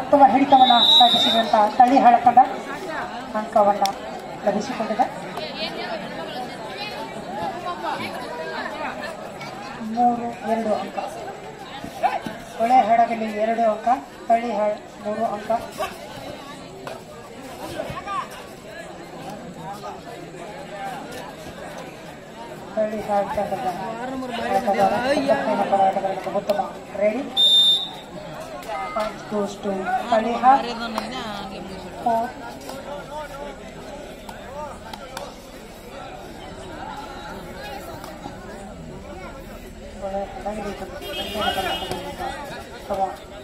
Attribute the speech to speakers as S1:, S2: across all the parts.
S1: ಉತ್ತಮ ಹಿಡಿತವನ್ನು ಸಾಧಿಸಿದಂತಹ ತಳಿ ಹಳಕಂಡ ಅಂಕವನ್ನ ಲಭಿಸಿಕೊಂಡಿದೆ ಮೂರು ಎರಡು ಅಂಕ ಹೊಳೆ ಹಡಗಲಿ ಎರಡು ಅಂಕ ತಳಿ ಹಳ ಮೂರು ಅಂಕ ತಳಿ ಹಳಕಂಡದ ಆಟಗಾರ ಇಪ್ಪತ್ತೈದು ಹೋರಾಟಗಾರರಿಗೆ ಉತ್ತಮ ready point goes to Kaliha. Four. ಒಳ್ಳೆ ಹಡಗಲಿ ಅಥವಾ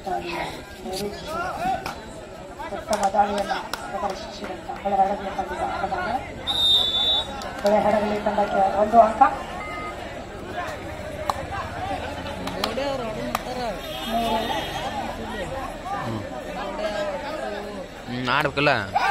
S1: ಉತ್ತಮ ದಾಳಿಯನ್ನು ಪ್ರದರ್ಶಿಸಿದಂಥ ಹೊಳೆ ಹಡಗಲಿ ತಂಡದ ಆಟಗಾರ ಹೊಳೆ ಹಡಗಲಿ ತಂಡಕ್ಕೆ ಒಂದು ಅಂಕ ಮೂರು
S2: ಹ್ಮ್ ಆಡ್ಬೇಕಲ್ಲ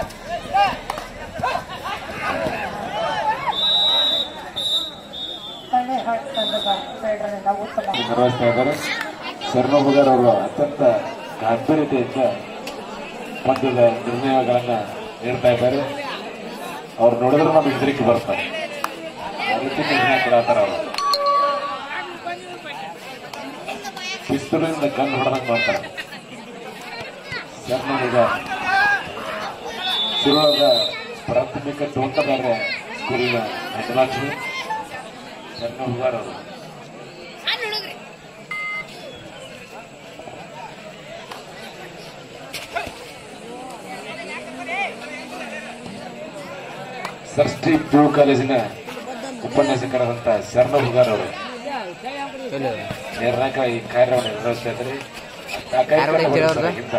S1: ಹೊಳೆ ಹಡ ತಂಡದ ಫೀಲ್ಡರ್ನಿಂದ ಉತ್ತಮ
S3: ನಿರ್ವಹಿಸ್ತಾ ಇದ್ದಾರೆ ಶರಣಬುಗರ್ ಅವರು ಅತ್ಯಂತ ಗಾಂಭೀರ್ಯತೆಯಿಂದ ಪಂದ್ಯದ ನಿರ್ಣಯಗಳನ್ನ ನೀಡ್ತಾ ಇದ್ದಾರೆ ಅವ್ರು ನೋಡಿದ್ರೆ ನಮಗೆ ಹೆದರಿಕೆ ಬರ್ತಾರೆ ಆ ರೀತಿ ನಿರ್ಣಯ ಕೊಡತ್ತಾರ ಅವರು ಪಿಸ್ತೂಲಿಂದ ಗನ್ ಹೊಡೆದಂಗೆ ಮಾಡ್ತಾರೆ ಶರಣಬುಗ ಶಿರೋಳದ ಪ್ರಾಥಮಿಕ ತೋಟಗಾರ ಸ್ಕೂಲಿನ ಹೆಡ್ಮಾಸ್ಟರ್ ಶರಣಬುಗಾರ್ ಅವರು ಸರ್ಸ್ಟಿ ಪಿ ಯು ಕಾಲೇಜಿನ ಉಪನ್ಯಾಸಕರಾದಂತ ಶರಣ ಹುಗಾರ್ ಅವರು ನಿರ್ಣಾಯಕ ಈ ಕಾರ್ಯವನ್ನು ನಿರ್ವಹಿಸ್ತಾ ಇದ್ದಾರೆ ಆ
S2: ಯಾರ್ ಹೊಡಿತೀರ
S3: ಕಾರ್ಯಕ್ರಮ
S2: ಅವ್ರ್ದು?
S3: ಹಿಂದ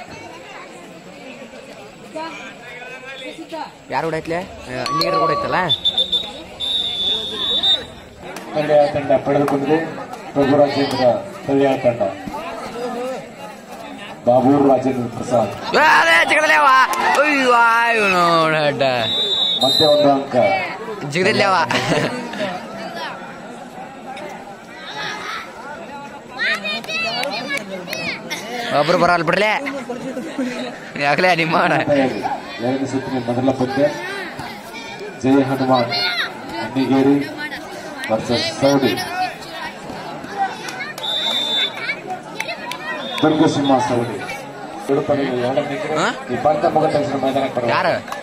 S2: ಯಾರು ಕೂಡ ಐತ್ಲೆ ಅಂಡಿಗರ ಕೂಡ ಐತಲ್ಲ
S3: ಮಂಡ್ಯ ತಂಡ ಪಡೆದುಕೊಂಡಿದೆ ರಘುರಾಜೇಂದ್ರ ತಳಿಯ ತಂಡ ಬಾಬೂರ್ ರಾಜೇಂದ್ರ ಪ್ರಸಾದ್
S2: ಜಿಗದಲ್ಲೇವ ಅಯ್ಯೋ ಆಯ್ ನೋಡ
S3: ಮತ್ತೆ ಒಂದು ಅಂಕ
S2: ಜಿಗದಲ್ಲೇವ ಒಬ್ರು ಬರಲ್ಲ ಬಿಡ್ಲೆ ಯಾಕಲೇ ನಿಮ್ಮ
S3: ತಯಾರಿ ಎರಡನೇ ಸುತ್ತಿನ ಮೊದಲ ಪಂದ್ಯ ಜಯ ಹನುಮಾನ್ ಅಣ್ಣಿಗೇರಿ ವರ್ಸಸ್ ಸೌಡಿ ದುರ್ಗಸಿಂಹ ಸೌಡಿ ಎರಡು ಪಡೆಗಳು ಎರಡನೇ
S2: ಹಾ?
S3: ಈ ಪಂದ್ಯ ಮುಗಿದ ತಕ್ಷಣ ಮೈದಾನಕ್ಕೆ ಬರಬೇಕು.
S2: ಯಾರು